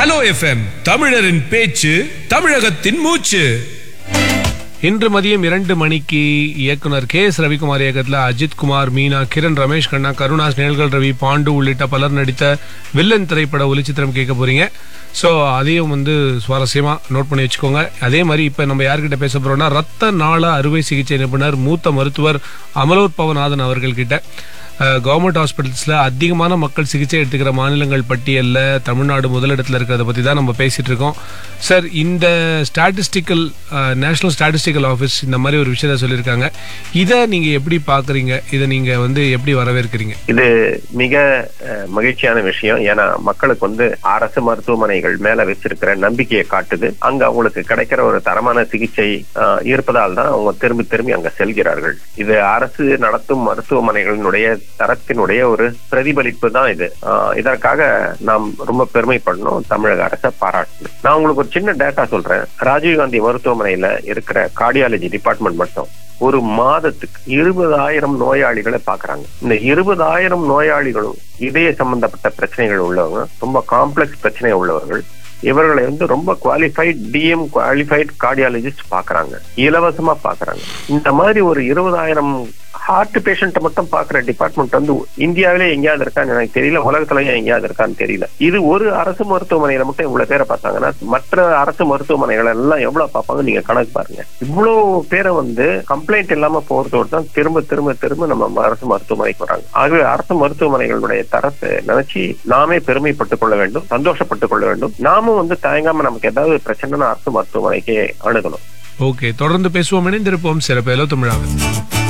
hello FM தமிழரின் பேச்சு தமிழகத்தின் மூச்சு இன்று மதியம் இரண்டு மணிக்கு இயக்குனர் கே எஸ் ரவிக்குமார் இயக்கத்தில் அஜித் குமார் மீனா கிரண் ரமேஷ் கண்ணா கருணாஸ் நேல்கள் ரவி பாண்டு உள்ளிட்ட பலர் நடித்த வில்லன் திரைப்பட ஒளிச்சித்திரம் கேட்க போறீங்க ஸோ அதையும் வந்து சுவாரஸ்யமாக நோட் பண்ணி வச்சுக்கோங்க அதே மாதிரி இப்போ நம்ம யார்கிட்ட பேச போறோம்னா ரத்த நாள அறுவை சிகிச்சை நிபுணர் மூத்த மருத்துவர் அமலோத் பவநாதன் அவர்கள்கிட்ட கவர்மெண்ட் ஹாஸ்பிட்டல்ஸில் அதிகமான மக்கள் சிகிச்சை எடுத்துக்கிற மாநிலங்கள் பட்டியலில் தமிழ்நாடு முதலிடத்தில் இருக்கிறத பற்றி தான் நம்ம பேசிகிட்டு இருக்கோம் சார் இந்த ஸ்டாட்டிஸ்டிக்கல் நேஷனல் ஸ்டாட்டிஸ்டிக்கல் ஆஃபீஸ் இந்த மாதிரி ஒரு விஷயத்த சொல்லியிருக்காங்க இதை நீங்கள் எப்படி பார்க்குறீங்க இதை நீங்கள் வந்து எப்படி வரவேற்கிறீங்க இது மிக அஹ், மகிழ்ச்சியான விஷயம் ஏன்னா மக்களுக்கு வந்து அரசு மருத்துவமனைகள் மேல வச்சிருக்கிற நம்பிக்கையை காட்டுது அங்க அவங்களுக்கு கிடைக்கிற ஒரு தரமான சிகிச்சை அஹ், இருப்பதால் தான் அவங்க திரும்பி திரும்பி அங்க செல்கிறார்கள் இது அரசு நடத்தும் மருத்துவமனைகளினுடைய தரத்தினுடைய ஒரு பிரதிபலிப்பு தான் இது அஹ், இதற்காக நாம் ரொம்ப பெருமைப்படணும் தமிழக அரசை பாராட்டணும் நான் உங்களுக்கு ஒரு சின்ன டேட்டா சொல்றேன் ராஜீவ்காந்தி மருத்துவமனையில இருக்கிற கார்டியாலஜி டிபார்ட்மெண்ட் மட்டும் ஒரு மாதத்துக்கு இருபதாயிரம் நோயாளிகளை பாக்குறாங்க இந்த இருபதாயிரம் நோயாளிகளும் இதய சம்பந்தப்பட்ட பிரச்சனைகள் உள்ளவங்க ரொம்ப காம்ப்ளெக்ஸ் பிரச்சனை உள்ளவர்கள் இவர்களை வந்து ரொம்ப குவாலிஃபைட் டிஎம் குவாலிஃபைட் கார்டியாலஜிஸ்ட் பாக்குறாங்க இலவசமா பாக்குறாங்க இந்த மாதிரி ஒரு இருபதாயிரம் ஹார்ட் பேஷண்ட்டை மட்டும் பாக்குற டிபார்ட்மெண்ட் வந்து இந்தியாவிலே எங்கேயாவது இருக்கான்னு எனக்கு தெரியல உலகத்துலயும் எங்கேயாவது இருக்கான்னு தெரியல இது ஒரு அரசு மருத்துவமனையில மட்டும் இவ்வளவு பேரை பார்த்தாங்கன்னா மற்ற அரசு மருத்துவமனைகள் எல்லாம் எவ்வளவு பார்ப்பாங்க நீங்க கணக்கு பாருங்க இவ்வளவு பேரை வந்து கம்ப்ளைண்ட் இல்லாம போறதோடு தான் திரும்ப திரும்ப திரும்ப நம்ம அரசு மருத்துவமனைக்கு வராங்க ஆகவே அரசு மருத்துவமனைகளுடைய தரத்தை நினைச்சு நாமே பெருமைப்பட்டுக் கொள்ள வேண்டும் சந்தோஷப்பட்டுக் கொள்ள வேண்டும் நாமும் வந்து தயங்காம நமக்கு ஏதாவது பிரச்சனைனா அரசு மருத்துவமனைக்கு அணுகணும் ஓகே தொடர்ந்து பேசுவோம் இணைந்திருப்போம் சிறப்பு தமிழாக